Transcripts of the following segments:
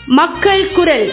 மக்கள் குரல்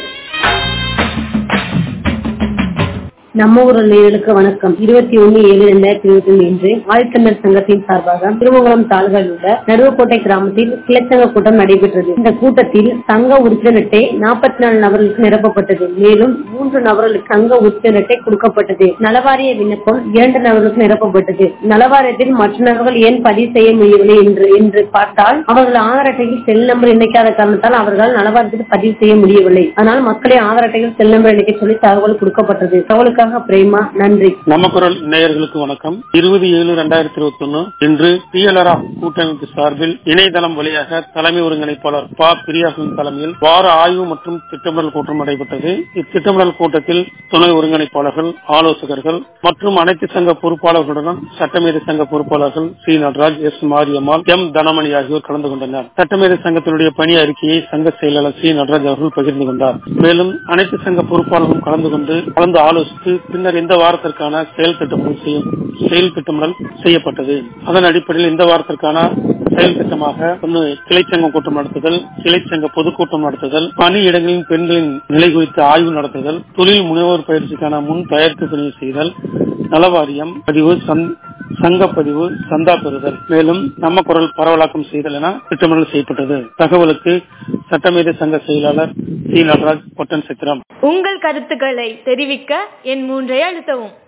நம்ம ஊர் நேயர்களுக்கு வணக்கம் இருபத்தி ஒன்னு ஏழு ரெண்டாயிரத்தி இருபத்தி ஒன்று இன்று ஆழ்த்தமிழர் சங்கத்தின் சார்பாக திருமங்கலம் தாலுகாவில் உள்ள நடுவக்கோட்டை கிராமத்தில் கிளைச்சங்க கூட்டம் நடைபெற்றது இந்த கூட்டத்தில் சங்க உறுப்பினர் அட்டை நாற்பத்தி நாலு நபர்களுக்கு நிரப்பப்பட்டது மேலும் மூன்று நபர்களுக்கு சங்க உறுப்பினர் அட்டை கொடுக்கப்பட்டது நலவாரிய விண்ணப்பம் இரண்டு நபர்களுக்கு நிரப்பப்பட்டது நலவாரியத்தில் மற்ற நபர்கள் ஏன் பதிவு செய்ய முடியவில்லை என்று என்று பார்த்தால் அவர்கள் ஆதார் அட்டையில் செல் நம்பர் இணைக்காத காரணத்தால் அவர்கள் நலவாரியத்தில் பதிவு செய்ய முடியவில்லை அதனால் மக்களை ஆதார் அட்டையில் செல் நம்பர் இணைக்க சொல்லி தகவல் கொடுக்கப்பட்டது தகவலுக்காக பிரேமா நன்றி நம்ம குரல் நேயர்களுக்கு வணக்கம் இருபது ஏழு ரெண்டாயிரத்தி இருபத்தி ஒன்னு இன்று பிஎல்ஆர் கூட்டமைப்பு சார்பில் இணையதளம் வழியாக தலைமை ஒருங்கிணைப்பாளர் ப பிரியாசின் தலைமையில் வார ஆய்வு மற்றும் திட்டமிடல் கூட்டம் நடைபெற்றது இத்திட்டமிடல் கூட்டத்தில் துணை ஒருங்கிணைப்பாளர்கள் ஆலோசகர்கள் மற்றும் அனைத்து சங்க பொறுப்பாளர்களுடன் சட்டமேதை சங்க பொறுப்பாளர்கள் C Nataraj S Mariyammal M Dhanamani ஆகியோர் கலந்து கொண்டனர் சட்டமேதை சங்கத்தினுடைய பணி அறிக்கையை சங்க செயலாளர் சி நடராஜ் அவர்கள் பகிர்ந்து கொண்டார் மேலும் அனைத்து சங்க பொறுப்பாளர்களும் கலந்து கொண்டு கலந்து ஆலோசித்து பின்னர் இந்த வாரத்திற்கான செயல் திட்டமிடல் செய்யும் செயல் திட்டமிடல் செய்யப்பட்டது அதன் அடிப்படையில் இந்த வாரத்திற்கான செயல் திட்டமாக ஒன்று கிளைச்சங்கம் கூட்டம் நடத்துதல் கிளைச்சங்க பொதுக்கூட்டம் நடத்துதல் பணியிடங்களின் பெண்களின் நிலை குறித்து ஆய்வு நடத்துதல் தொழில் முனைவோர் பயிற்சிக்கான முன் தயாரிப்பு பணியை செய்தல் நலவாரியம் பதிவு சங்க பதிவு சந்தா பெறுதல் மேலும் நம்ம குரல் பரவலாக்கம் செய்தல் என திட்டமிடல் செய்யப்பட்டது தகவலுக்கு சட்டமேதை சங்க செயலாளர் சி நடராஜ் பொட்டன் சித்திரம் உங்கள் கருத்துக்களை தெரிவிக்க என் மூன்றை அழுத்தவும்